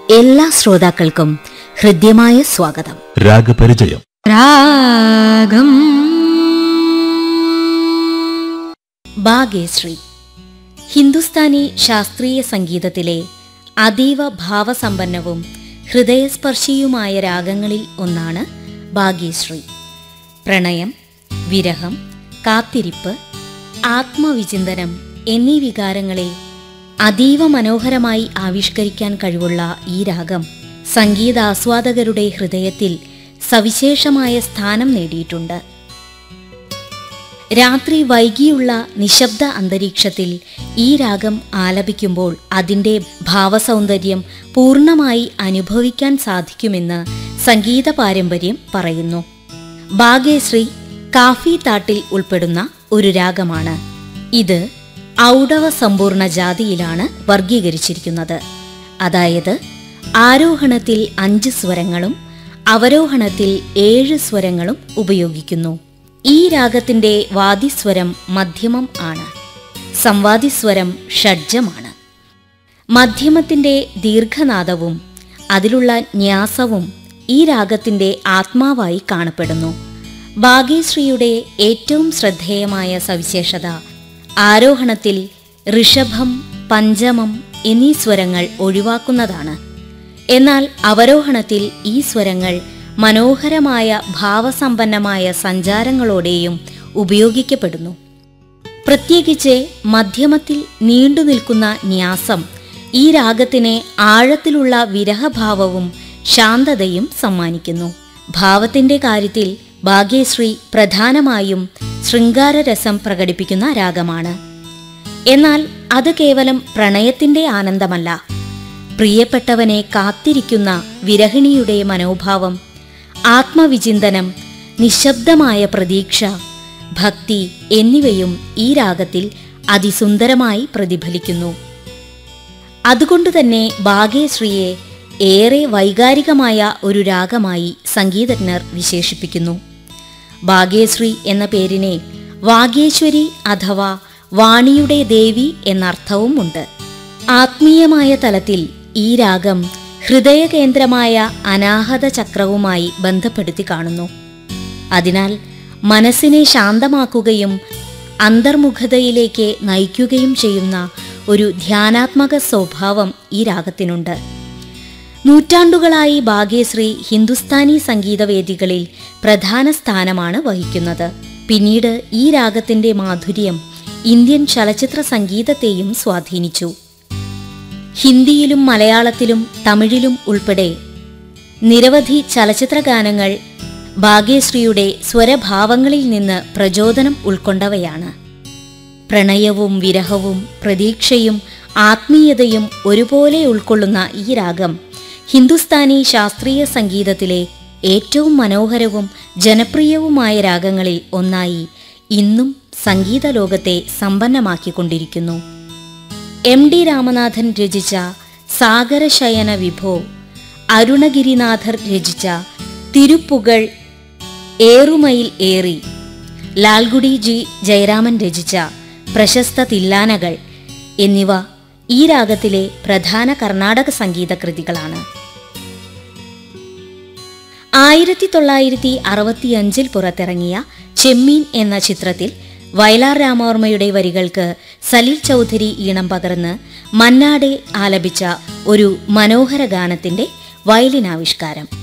എല്ലാ ശ്രോതാക്കൾക്കും ഹൃദ്യമായ സ്വാഗതം രാഗപരിചയം രാഗം ഭാഗ്യശ്രീ ഹിന്ദുസ്ഥാനി ശാസ്ത്രീയ സംഗീതത്തിലെ അതീവ ഭാവസമ്പന്നവും ഹൃദയസ്പർശിയുമായ രാഗങ്ങളിൽ ഒന്നാണ് ഭാഗ്യശ്രീ പ്രണയം വിരഹം കാത്തിരിപ്പ് ആത്മവിചിന്തനം എന്നീ വികാരങ്ങളെ അതീവ മനോഹരമായി ആവിഷ്കരിക്കാൻ കഴിവുള്ള ഈ രാഗം സംഗീതാസ്വാദകരുടെ ഹൃദയത്തിൽ സവിശേഷമായ സ്ഥാനം നേടിയിട്ടുണ്ട് രാത്രി വൈകിയുള്ള നിശബ്ദ അന്തരീക്ഷത്തിൽ ഈ രാഗം ആലപിക്കുമ്പോൾ അതിൻ്റെ ഭാവസൗന്ദര്യം പൂർണ്ണമായി അനുഭവിക്കാൻ സാധിക്കുമെന്ന് സംഗീത പാരമ്പര്യം പറയുന്നു ഭാഗ്യശ്രീ കാഫി താട്ടിൽ ഉൾപ്പെടുന്ന ഒരു രാഗമാണ് ഇത് ഔഡവ സമ്പൂർണ്ണ ജാതിയിലാണ് വർഗീകരിച്ചിരിക്കുന്നത് അതായത് ആരോഹണത്തിൽ അഞ്ച് സ്വരങ്ങളും അവരോഹണത്തിൽ ഏഴ് സ്വരങ്ങളും ഉപയോഗിക്കുന്നു ഈ രാഗത്തിന്റെ വാദിസ്വരം മധ്യമം ആണ് സംവാദിസ്വരം ഷഡ്ജമാണ് മധ്യമത്തിന്റെ ദീർഘനാദവും അതിലുള്ള ന്യാസവും ഈ രാഗത്തിന്റെ ആത്മാവായി കാണപ്പെടുന്നു ഭാഗ്യശ്രീയുടെ ഏറ്റവും ശ്രദ്ധേയമായ സവിശേഷത ആരോഹണത്തിൽ ഋഷഭം പഞ്ചമം എന്നീ സ്വരങ്ങൾ ഒഴിവാക്കുന്നതാണ് എന്നാൽ അവരോഹണത്തിൽ ഈ സ്വരങ്ങൾ മനോഹരമായ ഭാവസമ്പന്നമായ സഞ്ചാരങ്ങളോടെയും ഉപയോഗിക്കപ്പെടുന്നു പ്രത്യേകിച്ച് മധ്യമത്തിൽ നീണ്ടു നിൽക്കുന്ന ന്യാസം ഈ രാഗത്തിന് ആഴത്തിലുള്ള വിരഹഭാവവും ശാന്തതയും സമ്മാനിക്കുന്നു ഭാവത്തിന്റെ കാര്യത്തിൽ ഭാഗ്യശ്രീ പ്രധാനമായും ശൃംഗാരരസം പ്രകടിപ്പിക്കുന്ന രാഗമാണ് എന്നാൽ അത് കേവലം പ്രണയത്തിന്റെ ആനന്ദമല്ല പ്രിയപ്പെട്ടവനെ കാത്തിരിക്കുന്ന വിരഹിണിയുടെ മനോഭാവം ആത്മവിചിന്തനം നിശബ്ദമായ പ്രതീക്ഷ ഭക്തി എന്നിവയും ഈ രാഗത്തിൽ അതിസുന്ദരമായി പ്രതിഫലിക്കുന്നു അതുകൊണ്ടുതന്നെ ഭാഗ്യശ്രീയെ ഏറെ വൈകാരികമായ ഒരു രാഗമായി സംഗീതജ്ഞർ വിശേഷിപ്പിക്കുന്നു ഭാഗ്യശ്രീ എന്ന പേരിനെ വാഗേശ്വരി അഥവാ വാണിയുടെ ദേവി എന്നർത്ഥവുമുണ്ട് ആത്മീയമായ തലത്തിൽ ഈ രാഗം ഹൃദയകേന്ദ്രമായ അനാഹത ചക്രവുമായി ബന്ധപ്പെടുത്തി കാണുന്നു അതിനാൽ മനസ്സിനെ ശാന്തമാക്കുകയും അന്തർമുഖതയിലേക്ക് നയിക്കുകയും ചെയ്യുന്ന ഒരു ധ്യാനാത്മക സ്വഭാവം ഈ രാഗത്തിനുണ്ട് നൂറ്റാണ്ടുകളായി ഭാഗ്യശ്രീ ഹിന്ദുസ്ഥാനി സംഗീതവേദികളിൽ പ്രധാന സ്ഥാനമാണ് വഹിക്കുന്നത് പിന്നീട് ഈ രാഗത്തിന്റെ മാധുര്യം ഇന്ത്യൻ ചലച്ചിത്ര സംഗീതത്തെയും സ്വാധീനിച്ചു ഹിന്ദിയിലും മലയാളത്തിലും തമിഴിലും ഉൾപ്പെടെ നിരവധി ചലച്ചിത്ര ഗാനങ്ങൾ ഭാഗ്യശ്രീയുടെ സ്വരഭാവങ്ങളിൽ നിന്ന് പ്രചോദനം ഉൾക്കൊണ്ടവയാണ് പ്രണയവും വിരഹവും പ്രതീക്ഷയും ആത്മീയതയും ഒരുപോലെ ഉൾക്കൊള്ളുന്ന ഈ രാഗം ഹിന്ദുസ്ഥാനി ശാസ്ത്രീയ സംഗീതത്തിലെ ഏറ്റവും മനോഹരവും ജനപ്രിയവുമായ രാഗങ്ങളിൽ ഒന്നായി ഇന്നും സംഗീത ലോകത്തെ സമ്പന്നമാക്കിക്കൊണ്ടിരിക്കുന്നു എം ഡി രാമനാഥൻ രചിച്ച സാഗരശയന വിഭോ അരുണഗിരിനാഥർ രചിച്ച തിരുപ്പുകൾ ഏറുമയിൽ ഏറി ലാൽഗുഡി ജി ജയരാമൻ രചിച്ച പ്രശസ്ത തില്ലാനകൾ എന്നിവ ഈ രാഗത്തിലെ പ്രധാന കർണാടക സംഗീത കൃതികളാണ് ആയിരത്തി തൊള്ളായിരത്തി അറുപത്തിയഞ്ചിൽ പുറത്തിറങ്ങിയ ചെമ്മീൻ എന്ന ചിത്രത്തിൽ വയലാർ രാമവർമ്മയുടെ വരികൾക്ക് സലീൽ ചൗധരി ഈണം പകർന്ന് മന്നാടെ ആലപിച്ച ഒരു മനോഹര ഗാനത്തിന്റെ വയലിനാവിഷ്കാരം